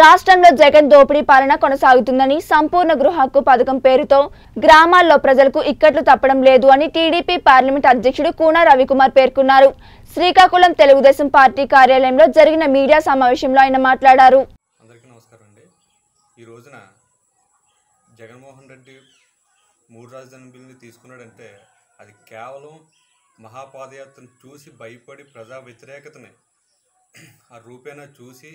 రాష్ట్రంలో జగన్ దోపిడీ పాలన కొనసాగుతుందని సంపూర్ణ గృహ హక్కు పథకం పేరుతో గ్రామాల్లో ప్రజలకు ఇక్కట్లు తప్పడం లేదు అని టీడీపీ పార్లమెంట్ అధ్యక్షుడు కూన రవికుమార్ పేర్కొన్నారు శ్రీకాకుళం తెలుగుదేశం పార్టీ కార్యాలయంలో జరిగిన మీడియా సమావేశంలో ఆయన మాట్లాడారు అందరికీ నమస్కారం అండి ఈ రోజున జగన్మోహన్ రెడ్డి మూడు రాజధాని బిల్లుని తీసుకున్నాడంటే అది కేవలం మహాపాదయాత్రను చూసి భయపడి ప్రజా వ్యతిరేకతని ఆ రూపేణా చూసి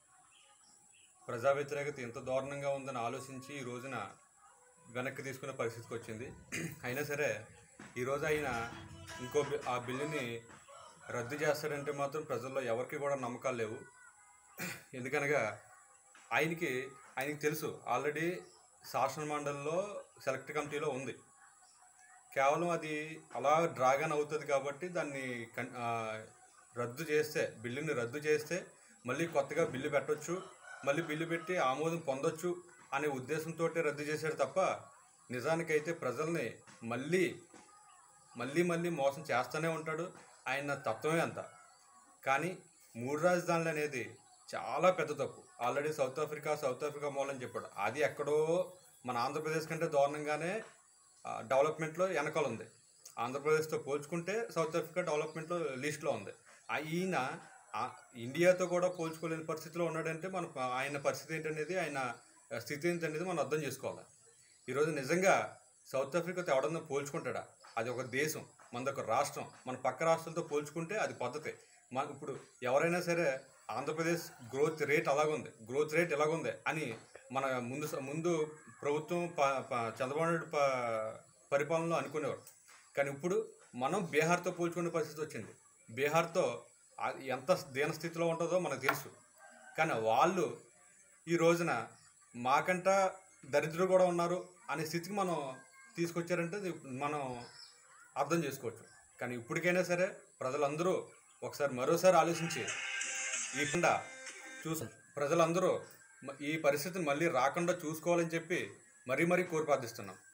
ప్రజా వ్యతిరేకత ఎంత దారుణంగా ఉందని ఆలోచించి ఈ రోజున వెనక్కి తీసుకునే పరిస్థితికి వచ్చింది అయినా సరే ఈరోజు ఆయన ఇంకో బి- ఆ బిల్లుని రద్దు చేస్తాడంటే మాత్రం ప్రజల్లో ఎవరికి కూడా నమ్మకాలు లేవు ఎందుకనగా ఆయనకి ఆయనకి తెలుసు ఆల్రెడీ శాసన మండలిలో సెలెక్ట్ కమిటీలో ఉంది కేవలం అది అలా డ్రాగన్ అవుతుంది కాబట్టి దాన్ని కన్ ఆ, రద్దు చేస్తే బిల్లుని రద్దు చేస్తే మళ్ళీ కొత్తగా బిల్లు పెట్టొచ్చు మళ్ళీ బిల్లు పెట్టి ఆమోదం పొందొచ్చు అనే ఉద్దేశంతో రద్దు చేశాడు తప్ప నిజానికైతే ప్రజల్ని మళ్ళీ మళ్ళీ మళ్ళీ మోసం చేస్తూనే ఉంటాడు ఆయన తత్వమే అంత కానీ మూడు రాజధానులు అనేది చాలా పెద్ద తప్పు already South Africa South Africa మూలని చెప్పాడు అది ఎక్కడో మన ఆంధ్రప్రదేశ్ కంటే దారుణంగానే ఆ, డెవలప్మెంట్లో వెనకాల ఉంది ఆంధ్రప్రదేశ్తో పోల్చుకుంటే సౌత్ ఆఫ్రికా డెవలప్మెంట్లో లీస్ట్లో ఉంది ఆ- ఈయన ఆ, ఇండియాతో కూడా పోల్చుకోలేని పరిస్థితిలో ఉన్నాడంటే మన ఆయన పరిస్థితి ఏంటనేది ఆయన స్థితి ఏంటనేది మనం అర్థం చేసుకోవాలి ఈరోజు నిజంగా సౌత్ ఆఫ్రికాతో ఎవడన్నా పోల్చుకుంటాడా అది ఒక దేశం మనది ఒక రాష్ట్రం మన పక్క రాష్ట్రాలతో పోల్చుకుంటే అది పద్ధతి మన ఇప్పుడు ఎవరైనా సరే ఆంధ్రప్రదేశ్ గ్రోత్ రేట్ అలాగుంది గ్రోత్ రేట్ ఎలాగుంది అని మన ముందు స- ముందు ప్రభుత్వం ప- ప- చంద్రబాబు నాయుడు ప పరిపాలనలో అనుకునేవారు కానీ ఇప్పుడు మనం బీహార్తో పోల్చుకునే పరిస్థితి వచ్చింది బీహార్తో ఆ- ఎంత దీన స్థితిలో ఉంటుందో మనకు తెలుసు కానీ వాళ్ళు ఈ రోజున మాకంట దరిద్రులు కూడా ఉన్నారు అనే స్థితికి మనం తీసుకొచ్చారంటే ఇది మనం అర్థం చేసుకోవచ్చు కానీ ఇప్పటికైనా సరే ప్రజలందరూ ఒకసారి మరోసారి ఆలోచించి ఈ కుండా చూసి ప్రజలందరూ మ- ఈ పరిస్థితిని మళ్ళీ రాకుండా చూసుకోవాలని చెప్పి మరీ మరీ కోరి ప్రార్థిస్తున్నాం